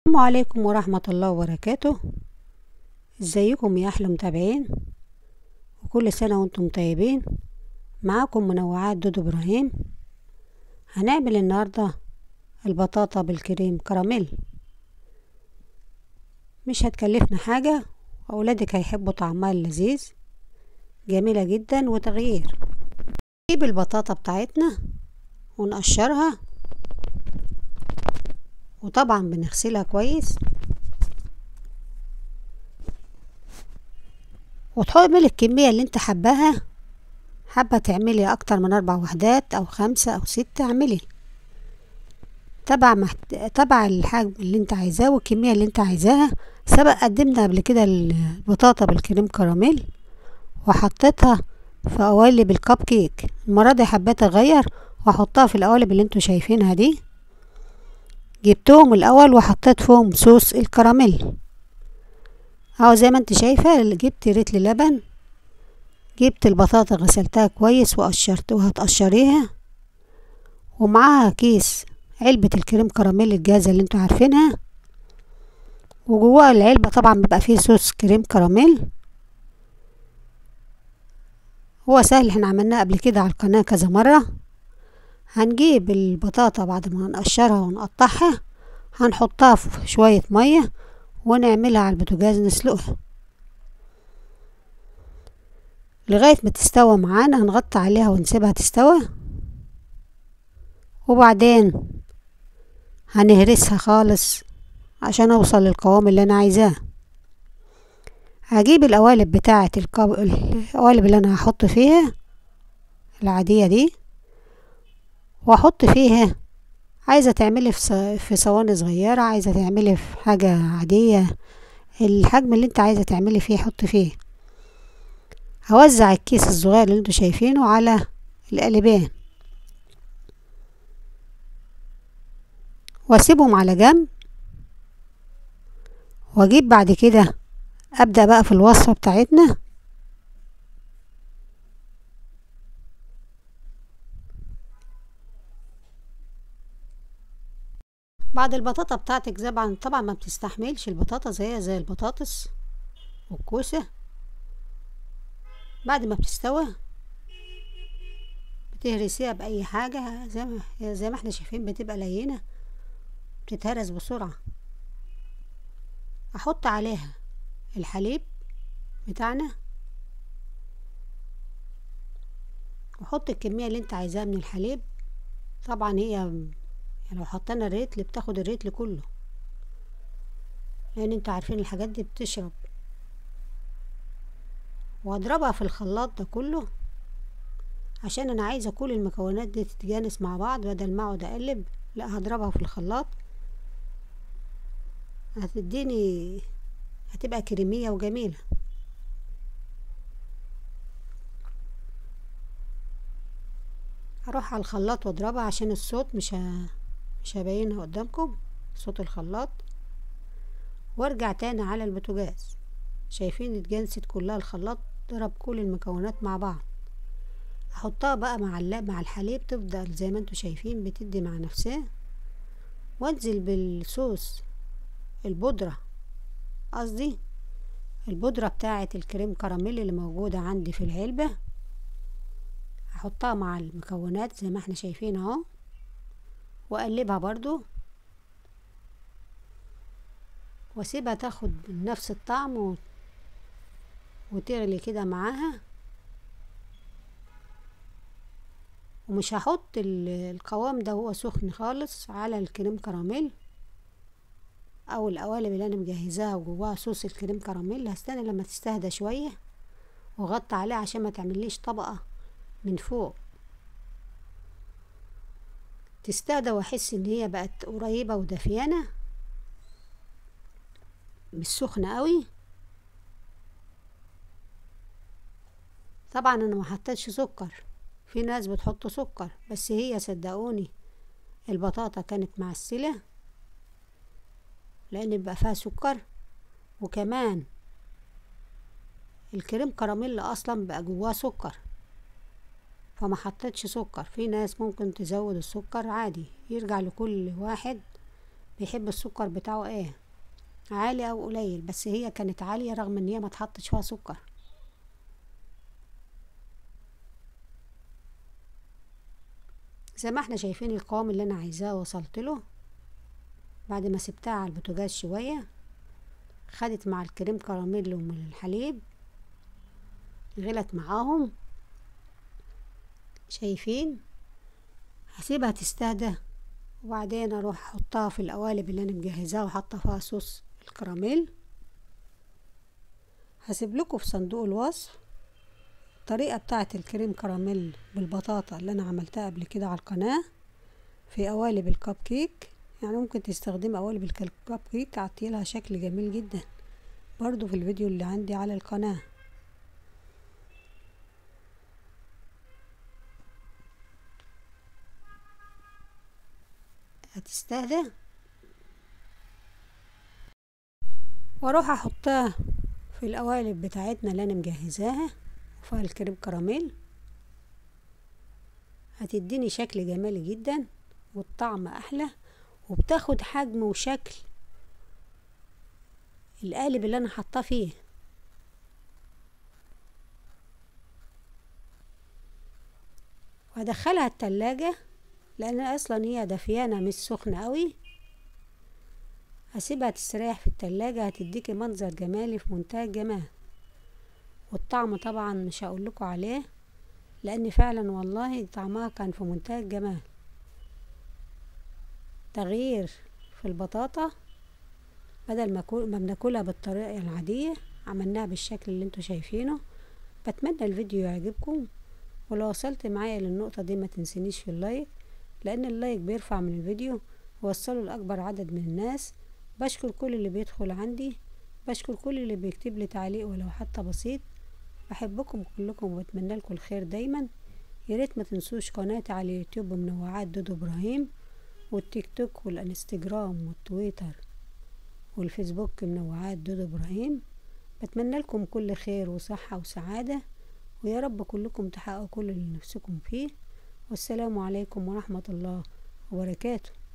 السلام عليكم ورحمة الله وبركاته ازيكم يا احلى متابعين وكل سنة وانتم طيبين معاكم منوعات دودو ابراهيم هنعمل النهاردة البطاطا بالكريم كراميل مش هتكلفنا حاجة اولادك هيحبوا طعمها اللذيذ جميلة جدا وتغيير نجيب البطاطا بتاعتنا ونقشرها وطبعا بنغسلها كويس وتعملي الكمية اللي انت حباها حابة تعملي اكتر من اربع وحدات او خمسة او ستة اعملي تبع محت... تبع الحجم اللي انت عايزاه والكمية اللي انت عايزاها سبق قدمنا قبل كده البطاطا بالكريم كراميل وحطيتها في قوالب الكب كيك المرة دي حبيت اغير واحطها في القوالب اللي انتوا شايفينها دي جبتهم الاول وحطيت فيهم صوص الكراميل اهو زي ما انت شايفه جبت رتل لبن جبت البطاطا غسلتها كويس وقشرتها تقشريها ومعاها كيس علبة الكريم كراميل الجاهزة اللي انتوا عارفينها وجواها العلبة طبعا بيبقى فيه صوص كريم كراميل هو سهل احنا عملناه قبل كده على القناة كذا مرة هنجيب البطاطا بعد ما نقشرها ونقطعها هنحطها في شوية مية ونعملها على البوتاجاز نسلقها لغاية ما تستوى معانا هنغطي عليها ونسيبها تستوى وبعدين هنهرسها خالص عشان اوصل للقوام اللي انا عايزاه هجيب القوالب بتاعة القب... القوالب اللي انا هحط فيها العادية دي واحط فيها عايزة تعملي في في صواني صغيرة عايزة تعملي في حاجة عادية الحجم اللي انت عايزة تعملي فيه حط فيه هوزع الكيس الصغير اللي انتوا شايفينه على القالبين واسيبهم على جنب واجيب بعد كده ابدأ بقى في الوصفة بتاعتنا بعد البطاطا بتاعتك طبعا طبعا ما بتستحملش البطاطا زيها زي البطاطس والكوسة بعد ما بتستوى بتهرسيها بأي حاجة زي ما زي ما احنا شايفين بتبقى لينة بتتهرس بسرعة احط عليها الحليب بتاعنا وحط الكمية اللي انت عايزاها من الحليب طبعا هي يعني لو حطينا الريتل بتاخد الريتل كله لان انتوا عارفين الحاجات دي بتشرب واضربها في الخلاط ده كله عشان انا عايزه كل المكونات دي تتجانس مع بعض بدل ما اقعد اقلب لا هضربها في الخلاط هتديني هتبقى كريميه وجميله هروح على الخلاط واضربها عشان الصوت مش ه... مش هبينها قدامكم صوت الخلاط وارجع تاني على البوتاجاز شايفين اتجنست كلها الخلاط ضرب كل المكونات مع بعض احطها بقى مع مع الحليب تفضل زي ما انتوا شايفين بتدي مع نفسها وانزل بالصوص البودرة قصدي البودرة بتاعة الكريم كراميل اللي موجودة عندي في العلبة هحطها مع المكونات زي ما احنا شايفين اهو واقلبها برضو واسيبها تاخد نفس الطعم و... وتغلي كده معاها ومش هحط القوام ده هو سخن خالص على الكريم كراميل او القوالب اللي انا مجهزاها وجواها صوص الكريم كراميل هستنى لما تستهدى شويه واغطي عليها عشان ما تعمليش طبقه من فوق تستهدى واحس ان هي بقت قريبه ودافيانه مش سخنه قوي طبعا انا ما حطيتش سكر في ناس بتحط سكر بس هي صدقوني البطاطا كانت معسله لان بيبقى فيها سكر وكمان الكريم كراميل اصلا بقى جواه سكر فما حطيتش سكر في ناس ممكن تزود السكر عادي يرجع لكل واحد بيحب السكر بتاعه ايه عالي او قليل بس هي كانت عالية رغم ان هي ما تحطش فيها سكر زي ما احنا شايفين القوام اللي انا عايزاه وصلت له بعد ما سبتها على البوتاجاز شوية خدت مع الكريم كراميل ومن الحليب غلت معاهم شايفين هسيبها تستهدى وبعدين اروح احطها في القوالب اللي انا مجهزاها وحاطه فيها صوص الكراميل هسيب لكم في صندوق الوصف الطريقة بتاعة الكريم كراميل بالبطاطا اللي انا عملتها قبل كده على القناة في قوالب الكب كيك يعني ممكن تستخدم قوالب الكب كيك عطيلها شكل جميل جدا برضو في الفيديو اللي عندي على القناة هتستهدى واروح احطها في القوالب بتاعتنا اللي انا مجهزاها وفيها الكريم كراميل هتديني شكل جمالي جدا والطعم احلى وبتاخد حجم وشكل القالب اللي انا حاطاه فيه وهدخلها التلاجة لان اصلا هي دفيانة مش سخنة قوي هسيبها تستريح في التلاجة هتديكي منظر جمالي في منتهى الجمال والطعم طبعا مش هقولكوا عليه لان فعلا والله طعمها كان في منتهى الجمال تغيير في البطاطا بدل ما ما بناكلها بالطريقة العادية عملناها بالشكل اللي انتوا شايفينه بتمنى الفيديو يعجبكم ولو وصلت معايا للنقطة دي ما تنسينيش في اللايك لان اللايك بيرفع من الفيديو ووصله لأكبر عدد من الناس بشكر كل اللي بيدخل عندي بشكر كل اللي بيكتب لي تعليق ولو حتى بسيط بحبكم كلكم وبتمنى لكم الخير دايما يا ريت ما تنسوش قناتي على اليوتيوب منوعات دودو ابراهيم والتيك توك والانستجرام والتويتر والفيسبوك منوعات دودو ابراهيم بتمنى لكم كل خير وصحة وسعادة ويا رب كلكم تحققوا كل اللي نفسكم فيه والسلام عليكم ورحمة الله وبركاته